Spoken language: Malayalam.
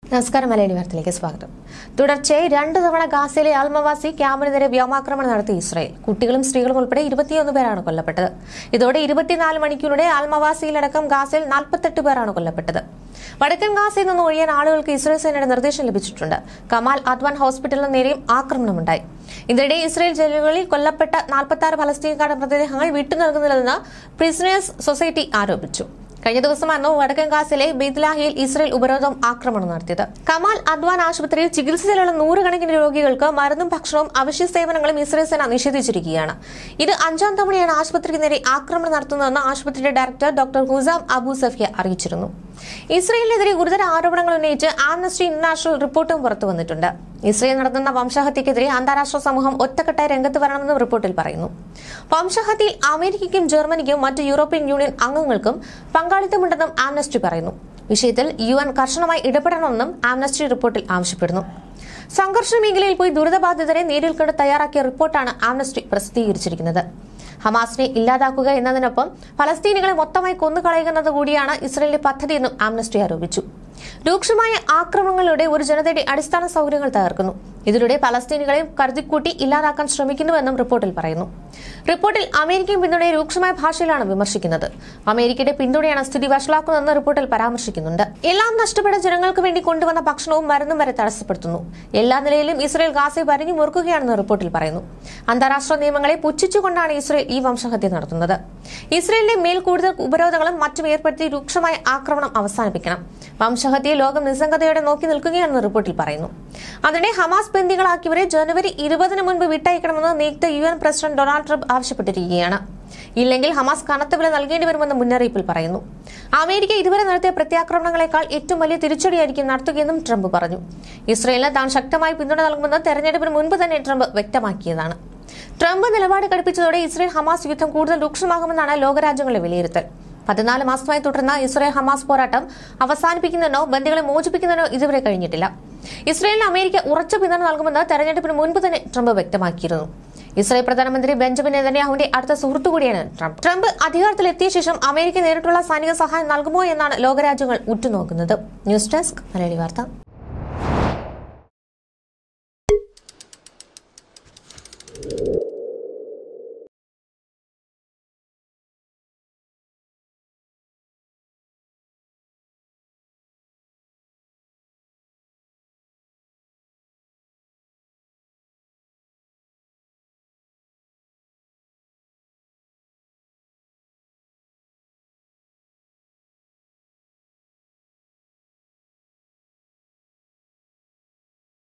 നമസ്കാരം മലയാളി വാർത്തയിലേക്ക് സ്വാഗതം തുടർച്ചയായി രണ്ടു തവണ ഗാസയിലെ അൽമവാസി ക്യാമ്പിന് നേരെ വ്യോമാക്രമണം നടത്തി ഇസ്രായേൽ കുട്ടികളും സ്ത്രീകളും ഉൾപ്പെടെ ഇരുപത്തിയൊന്ന് പേരാണ് കൊല്ലപ്പെട്ടത് ഇതോടെ ഇരുപത്തിനാല് മണിക്കൂറിടെ അൽമവാസിയിലടക്കം ഗാസയിൽ നാൽപ്പത്തെട്ട് പേരാണ് കൊല്ലപ്പെട്ടത് വടക്കൻ ഗാസയിൽ നിന്ന് ഒഴിയാൻ ആളുകൾക്ക് ഇസ്രായേൽ സേനയുടെ നിർദ്ദേശം ലഭിച്ചിട്ടുണ്ട് കമാൽ അദ്വാൻ ഹോസ്പിറ്റലിന് നേരെയും ആക്രമണമുണ്ടായി ഇതിനിടെ ഇസ്രായേൽ ജയിലുകളിൽ കൊല്ലപ്പെട്ട നാൽപ്പത്തി ആറ് ഫലസ്തീൻകാരുടെ മൃതദേഹങ്ങൾ വിട്ടുനൽകുന്നില്ലെന്ന് പ്രിസണേഴ്സ് സൊസൈറ്റി ആരോപിച്ചു കഴിഞ്ഞ ദിവസമായിരുന്നു വടക്കൻ ഗാസിലെ ബെയ്ത്ലാഹിയിൽ ഇസ്രയേൽ ഉപരോധം ആക്രമണം നടത്തിയത് കമാൽ അദ്വാൻ ആശുപത്രിയിൽ ചികിത്സയിലുള്ള നൂറുകണക്കിന് രോഗികൾക്ക് മരുന്നും ഭക്ഷണവും അവശ്യ സേവനങ്ങളും ഇസ്രയേൽ സേന നിഷേധിച്ചിരിക്കുകയാണ് ഇത് അഞ്ചാം തവണയാണ് ആശുപത്രിക്ക് നേരെ ആക്രമണം നടത്തുന്നതെന്ന് ആശുപത്രിയുടെ director doctor Hussam Abu Safiya അറിയിച്ചിരുന്നു ഇസ്രയേലിനെതിരെ ഗുരുതര ആരോപണങ്ങൾ ഉന്നയിച്ച് ആംനസ്റ്റി ഇന്റർനാഷണൽ റിപ്പോർട്ടും പുറത്തു വന്നിട്ടുണ്ട് ഇസ്രയേൽ നടത്തുന്ന വംശഹത്യക്കെതിരെ അന്താരാഷ്ട്ര സമൂഹം ഒറ്റക്കെട്ടായി രംഗത്ത് വരണമെന്നും റിപ്പോർട്ടിൽ പറയുന്നു വംശഹത്യയിൽ അമേരിക്കയ്ക്കും ജർമ്മനിക്കും മറ്റ് യൂറോപ്യൻ യൂണിയൻ അംഗങ്ങൾക്കും പങ്കാളിത്തമുണ്ടെന്നും ആംനസ്റ്റി പറയുന്നു വിഷയത്തിൽ യു എൻ കർശനമായി ഇടപെടണമെന്നും ആംനസ്റ്റി റിപ്പോർട്ടിൽ ആവശ്യപ്പെടുന്നു സംഘർഷ മേഖലയിൽ പോയി ദുരിതബാധിതരെ നേരിൽ കണ്ട് തയ്യാറാക്കിയ റിപ്പോർട്ടാണ് ആംനസ്റ്റി പ്രസിദ്ധീകരിച്ചിരിക്കുന്നത് ഹമാസിനെ ഇല്ലാതാക്കുക എന്നതിനൊപ്പം ഫലസ്തീനികളെ മൊത്തമായി കൊന്നുകളയുന്നത് കൂടിയാണ് ഇസ്രയേലിന്റെ പദ്ധതിയെന്നും ആംനസ്റ്റി ആരോപിച്ചു രൂക്ഷമായ ആക്രമണങ്ങളിലൂടെ ഒരു ജനതയുടെ അടിസ്ഥാന സൗകര്യങ്ങൾ തകർക്കുന്നു ഇതിലൂടെ പലസ്തീനികളെയും കരുതിക്കൂട്ടി ഇല്ലാതാക്കാൻ ശ്രമിക്കുന്നുവെന്നും റിപ്പോർട്ടിൽ പറയുന്നു റിപ്പോർട്ടിൽ അമേരിക്കൻ പിന്തുണയെ രൂക്ഷമായ ഭാഷയിലാണ് വിമർശിക്കുന്നത് അമേരിക്കയുടെ പിന്തുണയാണ് സ്ഥിതി വഷളാക്കുന്നതെന്ന് റിപ്പോർട്ടിൽ പരാമർശിക്കുന്നുണ്ട് എല്ലാം നഷ്ടപ്പെട്ട ജനങ്ങൾക്ക് വേണ്ടി കൊണ്ടുവന്ന ഭക്ഷണവും മരുന്നും വരെ തടസ്സപ്പെടുത്തുന്നു എല്ലാ നിലയിലും ഇസ്രയേൽ ഗാസയെ വരിഞ്ഞു മുറുക്കുകയാണെന്ന് റിപ്പോർട്ടിൽ പറയുന്നു അന്താരാഷ്ട്ര നിയമങ്ങളെ പുച്ഛിച്ചുകൊണ്ടാണ് ഇസ്രയേൽ ഈ വംശഹത്യ നടത്തുന്നത് ഇസ്രയേലിന്റെ മേൽ കൂടുതൽ ഉപരോധങ്ങളും മറ്റും ഏർപ്പെടുത്തി രൂക്ഷമായ ആക്രമണം അവസാനിപ്പിക്കണം വംശഹത്യയെ ലോകം നിസ്സംഗതയോടെ നോക്കി നിൽക്കുകയാണെന്ന് റിപ്പോർട്ടിൽ പറയുന്നു അതിനിടെ ഹമാസ് ബന്ദികളാക്കിയവരെ ജനുവരി ഇരുപതിന് മുൻപ് വിട്ടയക്കണമെന്ന് നിയുക്ത U N president Donald Trump ആവശ്യപ്പെട്ടിരിക്കുകയാണ് ഇല്ലെങ്കിൽ ഹമാസ് കനത്ത വില നൽകേണ്ടി വരുമെന്ന് മുന്നറിയിപ്പിൽ പറയുന്നു അമേരിക്ക ഇതുവരെ നടത്തിയ പ്രത്യാക്രമണങ്ങളെക്കാൾ ഏറ്റവും വലിയ തിരിച്ചടിയായിരിക്കും നടത്തുകയെന്നും ട്രംപ് പറഞ്ഞു ഇസ്രയേലിന് താൻ ശക്തമായി പിന്തുണ നൽകുമെന്ന് തെരഞ്ഞെടുപ്പിന് മുൻപ് തന്നെ ട്രംപ് വ്യക്തമാക്കിയതാണ് ട്രംപ് നിലപാട് കടുപ്പിച്ചതോടെ ഇസ്രയേൽ ഹമാസ് യുദ്ധം കൂടുതൽ രൂക്ഷമാകുമെന്നാണ് ലോകരാജ്യങ്ങളുടെ വിലയിരുത്തൽ പതിനാല് മാസമായി തുടർന്ന ഇസ്രയേൽ ഹമാസ് പോരാട്ടം അവസാനിപ്പിക്കുന്നതിനോ ബന്ദികളെ മോചിപ്പിക്കുന്നതിനോ ഇതുവരെ കഴിഞ്ഞിട്ടില്ല ഇസ്രയേലിന് അമേരിക്ക ഉറച്ച പിന്തുണ നൽകുമെന്ന് തെരഞ്ഞെടുപ്പിന് മുൻപ് തന്നെ ട്രംപ് വ്യക്തമാക്കിയിരുന്നു ഇസ്രായേൽ പ്രധാനമന്ത്രി ബെഞ്ചമിൻ നെതന്യാഹുവിന്റെ അടുത്ത സുഹൃത്തു കൂടിയാണ് ട്രംപ് ട്രംപ് അധികാരത്തിലെത്തിയ ശേഷം അമേരിക്ക നേരിട്ടുള്ള സൈനിക സഹായം നൽകുമോ എന്നാണ് ലോകരാജ്യങ്ങൾ ഉറ്റുനോക്കുന്നത് ന്യൂസ് ഡെസ്ക് മലയാളി വാർത്ത